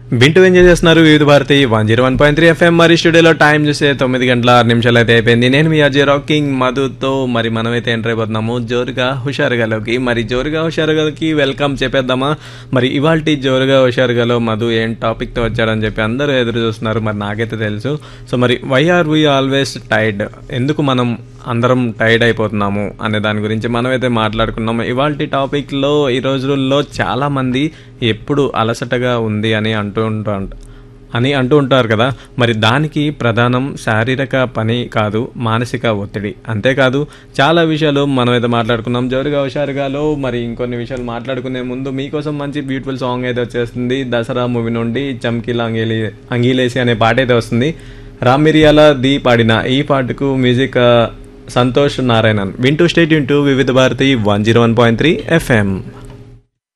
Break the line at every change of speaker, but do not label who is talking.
వింటూ ఎంజాయ్ చేస్తున్నారు Vividh Bharati one zero one point three FM మరి స్టూడియోలో టైం చూస్తే తొమ్మిది గంటల ఆరు నిమిషాలు అయితే అయిపోయింది నేను మీ అజయ్ రాకింగ్ మధుతో మరి మనమైతే ఎంటర్ అయిపోతున్నాము జోరుగా హుషారుగాలోకి మరి జోరుగా హుషారుగాలోకి వెల్కమ్ చెప్పేద్దామా మరి ఇవాళ జోరుగా హుషారుగాలో మధు ఏం టాపిక్తో వచ్చాడని చెప్పి అందరూ ఎదురు చూస్తున్నారు మరి నాకైతే తెలుసు సో మరి why are we always tired ఎందుకు మనం అందరం టైర్డ్ అయిపోతున్నాము అనే దాని గురించి మనమైతే మాట్లాడుకున్నాము ఇవాళ టాపిక్లో ఈ రోజుల్లో చాలామంది ఎప్పుడు అలసటగా ఉంది అని అంటూ ఉంటారు అని అంటూ ఉంటారు కదా మరి దానికి ప్రధానం శారీరక పని కాదు మానసిక ఒత్తిడి అంతేకాదు చాలా విషయాలు మనం అయితే మాట్లాడుకున్నాం జోరుగా హుషారుగాలో మరి ఇంకొన్ని విషయాలు మాట్లాడుకునే ముందు మీకోసం మంచి బ్యూటిఫుల్ సాంగ్ అయితే వచ్చేస్తుంది దసరా మూవీ నుండి చమ్కీల అంగీలి అంగీలేసి అనే పాట అయితే వస్తుంది రామ్ మిరియాల ది పాడిన ఈ పాటకు మ్యూజిక్ ఆ, సంతోష్ నారాయణన్ వింటూ stay Vividh Bharati one zero one point three FM